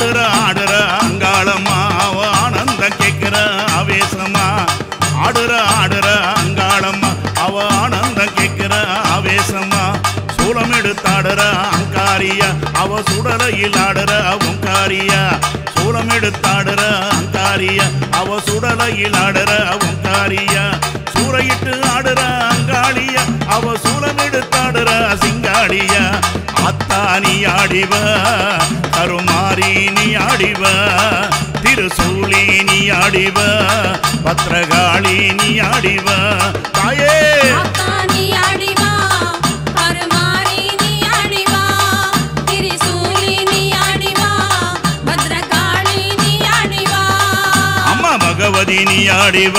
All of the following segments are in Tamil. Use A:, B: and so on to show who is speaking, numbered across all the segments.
A: ஆடுற ஆடுற அங்காளம்மா அவ ஆனந்தம் கேட்கிற ஆவேசமா ஆடுற ஆடுற அங்காளம்மா அவ ஆனந்தம் கேட்கிற ஆவேசமா சூலம் எடுத்தாடுற அங்காரியா அவ சுடலையில் ஆடுற உங்காரியா சூலம் எடுத்தாடுற அங்காரியா அவ சுடலையில் ஆடுற உங்காரியா சூறையிட்டு ஆடுற அங்காளியா அவ சூலம் எடுத்தாடுற சிங்காடியா அத்தானி ஆடிவ கருமாரி நீ ஆடிவ திருசூலி நீ ஆடிவ பத்ரகாளி நீ ஆடிவ தாயே
B: ஆத்தானி ஆடிவா கருமாரி நீ ஆடிவா திரிசூலி நீ ஆடிவா பத்ரகாளி நீ ஆடிவா
A: அம்மா பகவதி நீ ஆடிவ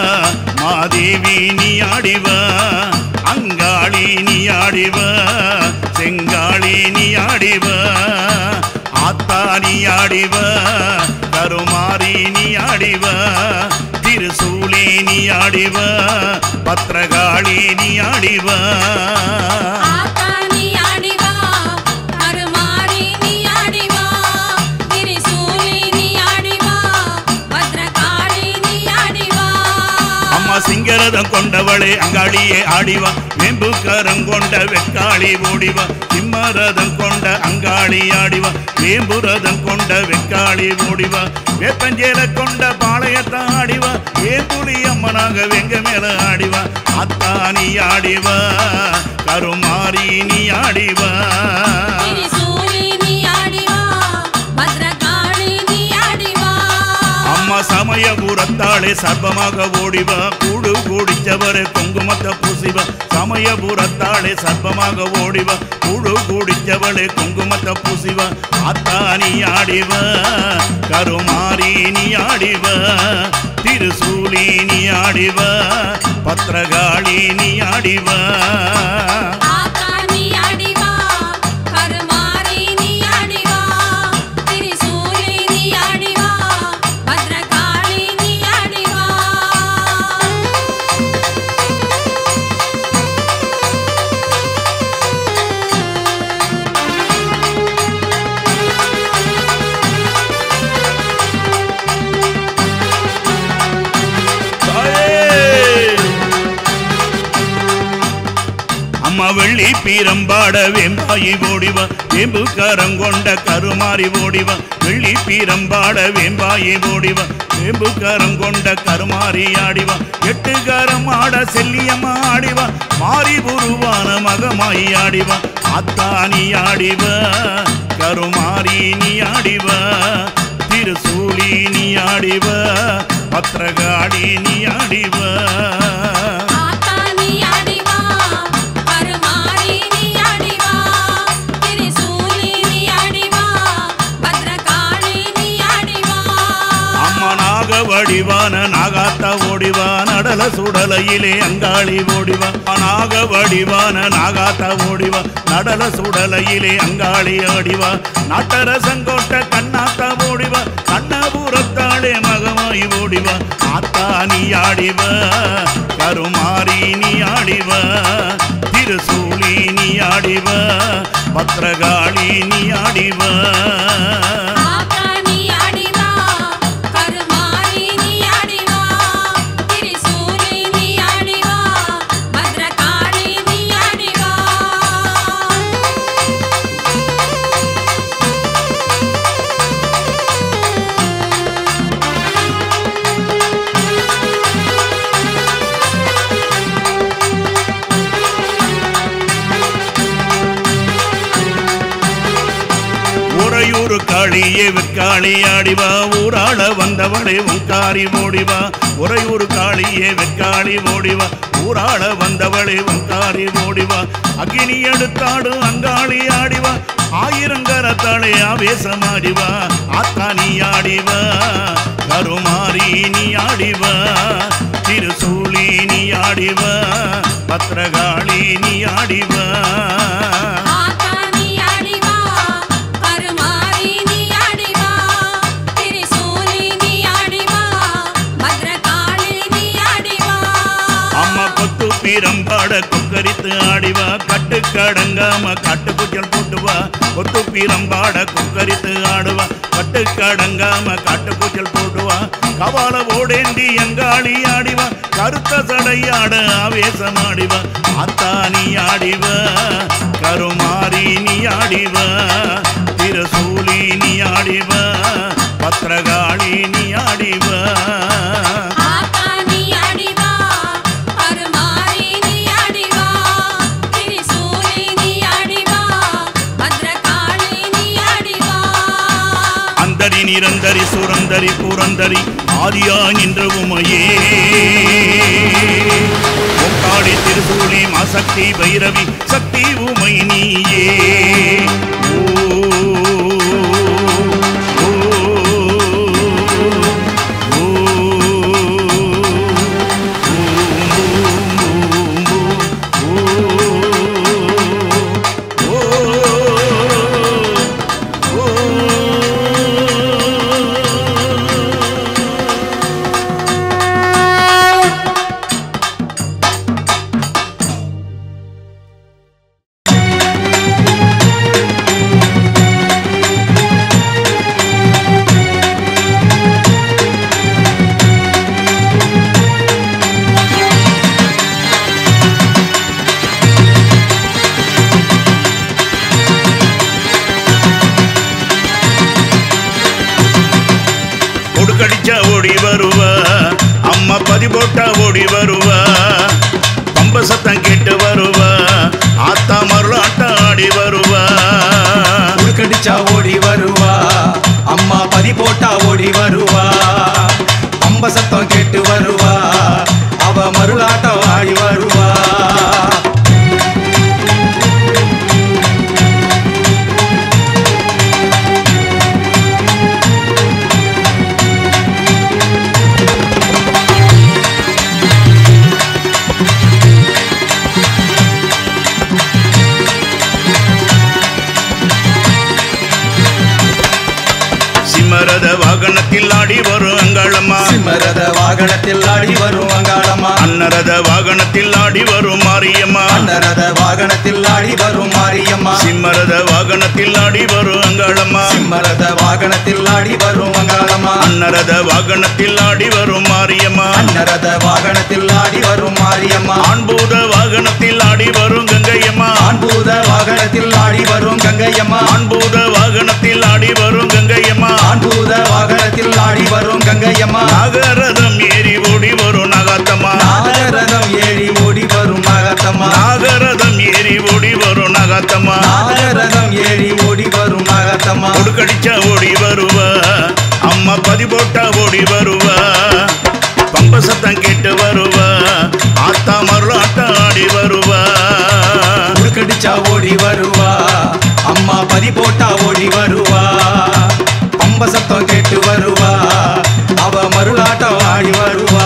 A: மாதேவி நீ ஆடிவ அங்காளி நீ ஆடிவ செங்காளி நீ ஆடிவ ஆத்தா நீ ஆடிவ கருமாரி நீ ஆடிவ திருசூலி நீ ஆடிவ பத்ரகாளி நீ ஆடிவ
B: ஆத்தானி ஆடிவா கருமாரி நீ ஆடிவா திரிசூலி நீ ஆடிவா பத்ரகாளி நீ ஆடிவா
A: அம்மா சிங்கரதம் கொண்டவளே அங்காளியே ஆடிவா வேம்புக்கரம் கொண்ட வெக்காளி ஓடிவா சிம்மரதம் கொண்ட அங்காளி ஆடிவா வேம்புரதம் கொண்ட வெக்காளி ஓடிவா வேப்பஞ்சேல கொண்ட பாளையத்தை ஆடிவா ஏந்துளி அம்மனாக வெங்க மேல ஆடிவா அத்தானி ஆடிவா கருமாரி நீ ஆடிவா
B: திரிசூலி நீ ஆடிவா பத்ரகாளி நீ ஆடிவா
A: அம்மா சமயபுரத்தாளே சர்ப்பமாக ஓடிவா கூடு கூடிச்சவர் குங்குமத்தை பூசிவா சமயபுரத்தாளே சர்ப்பமாக ஓடிவா கூடு கூடிச்சவளே குங்குமத்தை பூசிவா அத்தானி ஆடிவ கருமாரி நீ ஆடிவ திருசூலி நீ ஆடிவ பத்ரகாளி நீ ஆடிவ
B: ஆத்தானி ஆடிவா கருமாரி நீ ஆடிவா திரிசூலி நீ ஆடிவா பத்ரகாளி நீ ஆடிவா
A: தாயே! அம்மா வெள்ளி பீரம்பாட வேம்பாயி ஓடிவா வேம்புக்காரம் கொண்ட கருமாறி ஓடிவா வெள்ளி பீரம்பாட வேம்பாயி ஓடிவா வேம்புக்காரம் கொண்ட கருமாறி ஆடிவா எட்டுக்காரம் ஆட செல்லியம்மா ஆடிவா மாறி உருவான மகமாயி ஆடிவா அத்தானி ஆடிவ கருமாரி நீ ஆடிவ திருசூலி நீ ஆடிவ பத்ரகாளி நீ ஆடிவ
B: ஆத்தானி ஆடிவா கருமாரி நீ ஆடிவா திரிசூலி நீ ஆடிவா பத்ரகாளி நீ ஆடிவா
A: அம்மா நாக வடிவான நாகாத்தா ஓடிவா நடல சுடலையிலே அங்காளி ஓடிவா நாக வடிவான நாகாத்தா ஓடிவா நடல சுடலையிலே அங்காளி ஆடிவா நாட்டரசங்கோட்ட கண்ணாத்தா ஓடிவா கண்ணபுரத்தாளே மகமாய் ஓடிவா ஆத்தா நீ ஆடிவ கருமாரி நீ ஆடிவ திருசூலி நீ ஆடிவ பத்ரகாளி நீ ஆடிவ
B: ஆத்தானி ஆடிவா கருமாரி நீ ஆடிவா திரிசூலி நீ ஆடிவா பத்ரகாளி நீ ஆடிவா
A: உறையூரு காளியே வெக்காளி ஆடிவா ஊராள வந்தவளே உங்காரி ஓடிவா உறையூரு காளியே வெக்காளி ஓடிவா ஊராள வந்தவளே உங்காரி ஓடிவா அக்னி எடுத்தாடு அங்காளி ஆடிவா ஆயிரங்கரத்தாளே ஆவேசமாடிவா ஆத்தானி ஆடிவா கருமாரி நீ ஆடிவா திருசூலி நீ ஆடிவா பத்ரகாளி நீ ஆடிவா
B: ஆத்தானி ஆடிவா கருமாரி நீ ஆடிவா திரிசூலி நீ ஆடிவா பத்ரகாளி நீ ஆடிவா
A: அம்மா கொத்து பீரம்பாட கொக்கரித்து ஆடிவா கட்டு கடங்காம காட்டு குச்சல் போட்டுவா கொத்து பீரம்பாட கொக்கரித்து ஆடுவா கட்டுக்கடங்காம காட்டுப்பூச்சல் போடுவா கவால ஓடேந்தி எங்காளி ஆடிவா கருத்த சடையாட ஆவேசமாடிவா ஆத்தானி ஆடிவ கருமாரி நீ ஆடிவ திருசூலி நீ ஆடிவ பத்திரகாளி நீ ஆடிவ
B: ஆத்தா நீ ஆடிவா பருமாரி நீ ஆடிவா திரிசூலி நீ ஆடிவா பத்ரகாளி நீ ஆடிவா
A: அந்தரி நிரந்தரி சுரந்தரி புரந்தரி ஆதியா நின்ற உமையே ஒக்காடி திருசூலி மாசக்தி பைரவி சக்தி உமை நீயே ஓ, ஓ, ஓ, ஓ, ஓ. கொடுக்கடிச்சா ஓடி வருவ அம்மா பதி போட்டா ஓடி வருவ பம்ப சத்தம் கேட்டு வருவ ஆத்தா மருளாட்ட ஆடி வருவ
C: உடுக்கடிச்சா ஓடி வருவா அம்மா பதி போட்டா ஓடி வருவா அம்ப சத்தம் கேட்டு வருவா அவ மருளாட்டம் ஆடி வருவா
A: சிம்மரத வாகனத்தில் ஆடி வரும் அங்காளம்மா
C: சிம்மரத வாகனத்தில் ஆடி வரும் அங்காளம்மா
A: அன்னரத வாகனத்தில் ஆடி வரும் மாரியம்மா
C: அன்னரத வாகனத்தில் ஆடி வரும் மாரியம்மா
A: சிம்மரத வாகனத்தில் ஆடி வரும் அங்காளம்மா
C: சிம்மரத வாகனத்தில் ஆடி வரும் அங்காளம்மா
A: அன்னரத வாகனத்தில் ஆடி வரும் மாரியம்மா
C: அன்னரத வாகனத்தில் ஆடி வரும் மாரியம்மா
A: ஆண்பூத வாகனத்தில் ஆடி வரும் கங்கையம்மா
C: ஆண்பூத வாகனத்தில் ஆடி வரும் கங்கையம்மா
A: ஆண்பூத வாகனத்தில் ஆடி வரும் கங்கையம்மா
C: ஆண்பூத வாகனத்தில் ஆடி வரும் கங்கையம்மா
A: நாகரதம் ஏறி ஓடி வரும் நகாத்தம்மா
C: நாகரதம் ஏறி ஓடி வரும் நாகத்தம்மா
A: நாகரதம் ஏறி ஓடி வரும் நகாத்தம்மா
C: நாகரதம் ஏறி ஓடி வரும் நாகத்தம்மா
A: கொடுக்கடிச்சா ஓடி வருவ அம்மா பதி போட்டா ஓடி வருவ பம்ப சத்தம் கேட்டு வருவ ஆத்தா மருளாட்ட ஆடி வருவ
C: உடுக்கடிச்சா ஓடி வருவா அம்மா பதி போட்டா ஓடி வருவா பம்ப சத்தம் கேட்டு வருவா அவ மருளாட்டம் ஆடி வருவா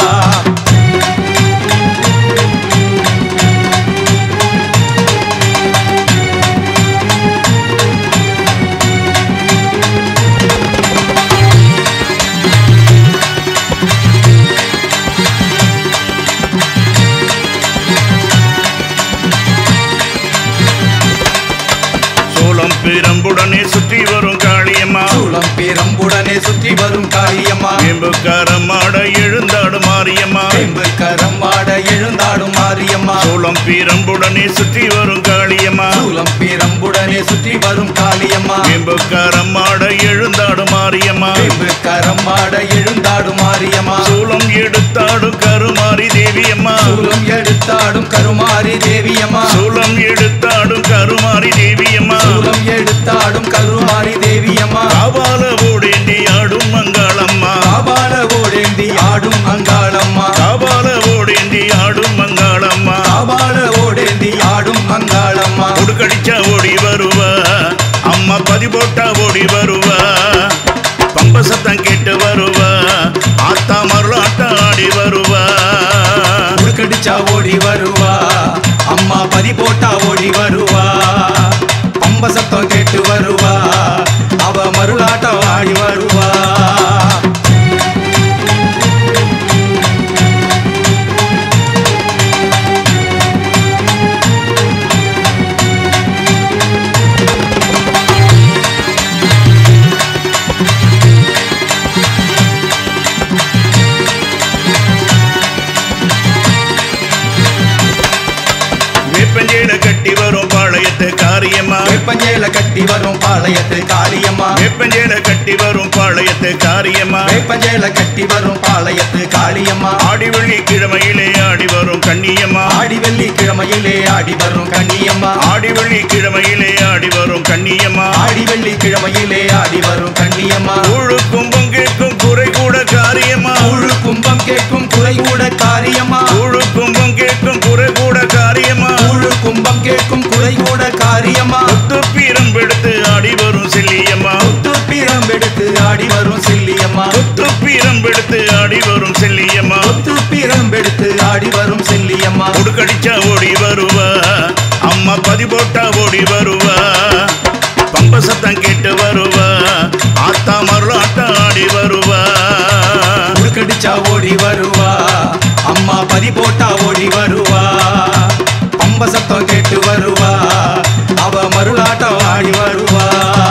A: சோளம் பிரம்புடனே சுற்றி வரும் காளியம்மா
C: சூளம் பேரம்புடனே சுற்றி வரும் காளியம்மா
A: வேம்புக்காரம் ஆட எழுந்தாடு மாரியம்மா
C: வேம்பு கரம் ஆட எழுந்தாடும் மாரியம்மா
A: சோளம் பிரம்புடனே சுற்றி வரும் காளியம்மா
C: சூலம் பேரம்புடனே சுற்றி வரும் காளியம்மா
A: வேம்புக்காரம் ஆட எழுந்தாடு மாரியம்மா
C: வேம்பு கரம் ஆட எழுந்தாடும் மாரியம்மா
A: சூளம் எடுத்தாடும் கருமாரி தேவியம்மா
C: சூலம் எடுத்தாடும் கருமாரி தேவியம்மா
A: சூளம் எடுத்தாடும் கருமாரி தேவியம்மா
C: சூலம் எடுத்தாடும் கருமாரி தேவியம்மா
A: காபால ஓடேண்டி ஆடும் மங்களம்மா
C: காபால ஓடேந்தி ஆடும் அங்காளம்மா
A: காபால ஓடேண்டி ஆடும் மங்களம்மா
C: காபால ஓடேந்தி ஆடும் அங்காளம்மா
A: கொடுக்கடிச்சா ஓடி வருவ அம்மா பதி போட்டா ஓடி வருவ பம்ப சத்தம் கேட்டு வருவ ஆத்தா மருளாட்ட ஆடி வருவ
C: உடுக்கடிச்சா ஓடி வருவா அம்மா பதி போட்டா ஓடி வருவா பம்ப சத்தம் கேட்டு வருவா அவ மருளாட்டம் ஆடி வருவா
A: வேப்பஞ்சேல கட்டி வரும் பாளையத்து காரியம்மா
C: வேப்பஞ்சேல கட்டி வரும் பாளையத்து காளியம்மா
A: ஆடி வெள்ளி கிழமையிலே ஆடி வரும் கண்ணியம்மா
C: ஆடி வெள்ளி கிழமையிலே ஆடி வரும் கண்ணியம்மா
A: ஆடி வெள்ளி கிழமையிலே ஆடி வரும் கண்ணியம்மா
C: ஆடி வெள்ளி கிழமையிலே ஆடி வரும் கண்ணியம்மா
A: ஊழு கும்பம் கேட்கும் குறை கூட காரியம்மா
C: கூழு கும்பம் கேட்கும் குறை கூட காரியம்மா
A: ஊழு கும்பம் கேட்கும் குறை கூட காரியம்மா
C: கூழு கும்பம் கேட்கும் குறை கூட காரியம்மா
A: முத்து பீரம்பெடுத்து ஆடி வரும் செல்லியம்மா
C: முத்து பிரம்பெடுத்து ஆடி வரும் செல்லியம்மா
A: முத்து பீரம்பெடுத்து ஆடி வரும் செல்லியம்மா
C: முத்து பிரம்பெடுத்து ஆடி வரும் செல்லியம்மா
A: உடுக்கடிச்சா ஓடி வருவா அம்மா பதி போட்டா ஓடி வருவா பம்ப சத்தம் கேட்டு வருவா ஆத்தா மருளாட்டம் ஆடி வருவா
C: உருக்கடிச்சா ஓடி வருவா அம்மா பதி போட்டா ஓடி வருவா பம்ப சத்தம் கேட்டு வருவா அவ மருளாட்டம் ஆடி வருவா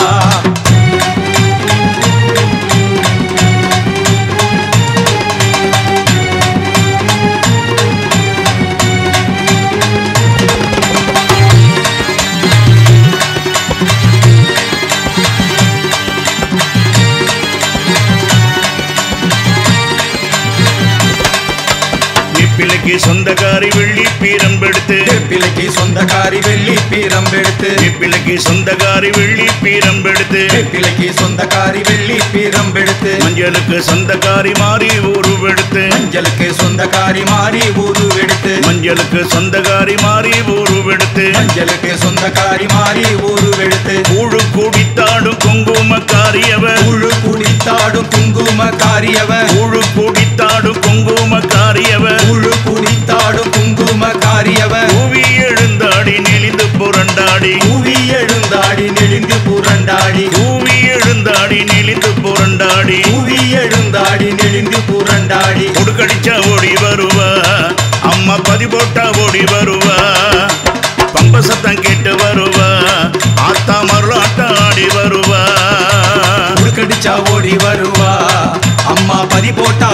A: நிப்பிலைக்கு சொந்தக்காரி வெள்ளி பீரம்பெடுத்து
C: பிள்ளைக்கு சொந்தக்காரி வெள்ளி பீரம்பெடுத்து
A: நிப்பிலைக்கு சொந்தக்காரி வெள்ளி பீரம்பெடுத்து
C: பிள்ளைக்கு சொந்தக்காரி வெள்ளி பீரம்பெடுத்து
A: மஞ்சளுக்கு சொந்தக்காரி மாறி உருவெடுத்து
C: மஞ்சளுக்கு சொந்தக்காரி மாறி ஊருவெடுத்து
A: மஞ்சளுக்கு சொந்தக்காரி மாறி உருவெடுத்து
C: மஞ்சளுக்கு சொந்தக்காரி மாறி ஊருவெடுத்து
A: கூழு கூடித்தாடும் குங்கும காரியவ
C: கூழு குடித்தாடும் குங்கும காரியவ
A: கூழு கூடித்தாடும் குங்கும காரியவ
C: கூழு குடித்தாடும் குங்கும காரியவ
A: கூவி எழுந்தாடி நெளிந்து புரண்டாடி
C: கூவி எழுந்தாடி நெளிந்து புரண்டாடி
A: கூவி எழுந்தாடி நெளிந்து புரண்டாடி
C: கூவி எழுந்தாடி நெளிந்து புரண்டாடி
A: உடுக்கடிச்சா ஓடி வருவா அம்மா பதி போட்டா ஓடி வருவா பம்ப சத்தம் கேட்டு வருவா ஆத்தா மருளாட்டம் ஆடி வருவா
C: உடுக்கடிச்சா ஓடி வருவா அம்மா பதி போட்டா